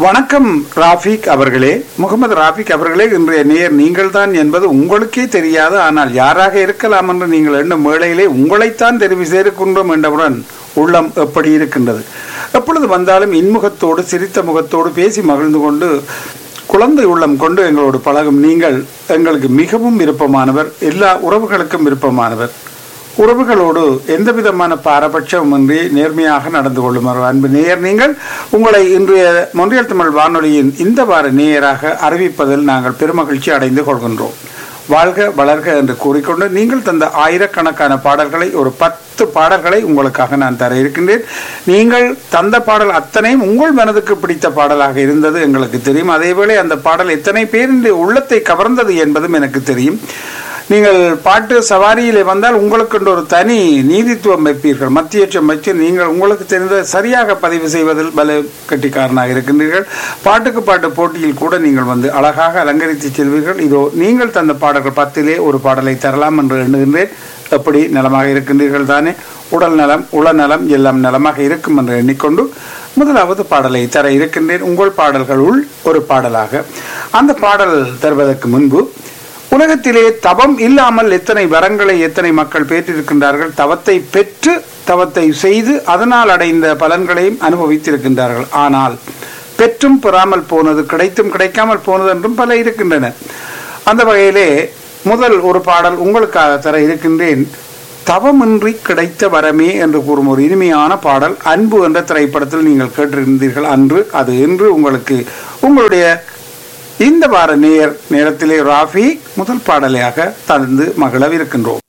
வணக்கம் ராஃபிக் அவர்களே முகமது ராஃபிக் அவர்களே இன்றைய நேர் நீங்கள்தான் என்பது உங்களுக்கே தெரியாது ஆனால் யாராக இருக்கலாம் என்று நீங்கள் எண்ணும் வேளையிலே உங்களைத்தான் தெரிவு செய்திருக்கின்றோம் என்றவுடன் உள்ளம் எப்படி இருக்கின்றது எப்பொழுது வந்தாலும் இன்முகத்தோடு சிரித்த முகத்தோடு பேசி மகிழ்ந்து கொண்டு குழந்தை உள்ளம் கொண்டு எங்களோடு பழகும் நீங்கள் எங்களுக்கு மிகவும் விருப்பமானவர் எல்லா உறவுகளுக்கும் விருப்பமானவர் உறவுகளோடு எந்த விதமான பாரபட்சமின்றி நேர்மையாக நடந்து கொள்ளும் ஒரு அன்பு நேயர் நீங்கள் உங்களை இன்றைய மொன்றியல் தமிழ் வானொலியின் இந்த வார நேயராக அறிவிப்பதில் நாங்கள் பெருமகிழ்ச்சி அடைந்து கொள்கின்றோம் வாழ்க வளர்க என்று கூறிக்கொண்டு நீங்கள் தந்த ஆயிரக்கணக்கான பாடல்களை ஒரு பத்து பாடல்களை உங்களுக்காக நான் தர இருக்கின்றேன் நீங்கள் தந்த பாடல் அத்தனையும் உங்கள் மனதுக்கு பிடித்த பாடலாக இருந்தது எங்களுக்கு தெரியும் அதேவேளை அந்த பாடல் எத்தனை பேரின் உள்ளத்தை கவர்ந்தது என்பதும் எனக்கு தெரியும் நீங்கள் பாட்டு சவாரியிலே வந்தால் உங்களுக்கு ஒரு தனி நீதித்துவம் வைப்பீர்கள் மத்தியற்றம் வச்சு நீங்கள் உங்களுக்கு தெரிந்த சரியாக பதிவு செய்வதில் பல கட்டிக்காரனாக இருக்கின்றீர்கள் பாட்டுக்கு பாட்டு போட்டியில் கூட நீங்கள் வந்து அழகாக அலங்கரித்து செல்வீர்கள் இதோ நீங்கள் தந்த பாடல்கள் பத்திலே ஒரு பாடலை தரலாம் என்று எண்ணுகின்றேன் எப்படி நலமாக இருக்கின்றீர்கள் தானே உடல் நலம் உளநலம் எல்லாம் நலமாக இருக்கும் என்று எண்ணிக்கொண்டு முதலாவது பாடலை தர இருக்கின்றேன் உங்கள் பாடல்களுள் ஒரு பாடலாக அந்த பாடல் தருவதற்கு முன்பு உலகத்திலே தவம் இல்லாமல் எத்தனை வரங்களை எத்தனை மக்கள் பெற்றிருக்கின்றார்கள் தவத்தை பெற்று தவத்தை செய்து அதனால் அடைந்த பலன்களையும் அனுபவித்திருக்கின்றார்கள் ஆனால் பெற்றும் பெறாமல் போனது கிடைத்தும் கிடைக்காமல் போனது என்றும் பல இருக்கின்றன அந்த வகையிலே முதல் ஒரு பாடல் உங்களுக்காக தர இருக்கின்றேன் தவமின்றி கிடைத்த வரமே என்று கூறும் ஒரு இனிமையான பாடல் அன்பு என்ற திரைப்படத்தில் நீங்கள் கேட்டிருந்தீர்கள் அன்று அது இன்று உங்களுக்கு உங்களுடைய இந்த வார நேர் நேரத்திலே ராஃபி முதல் பாடலையாக தந்து மகிழவிருக்கின்றோம்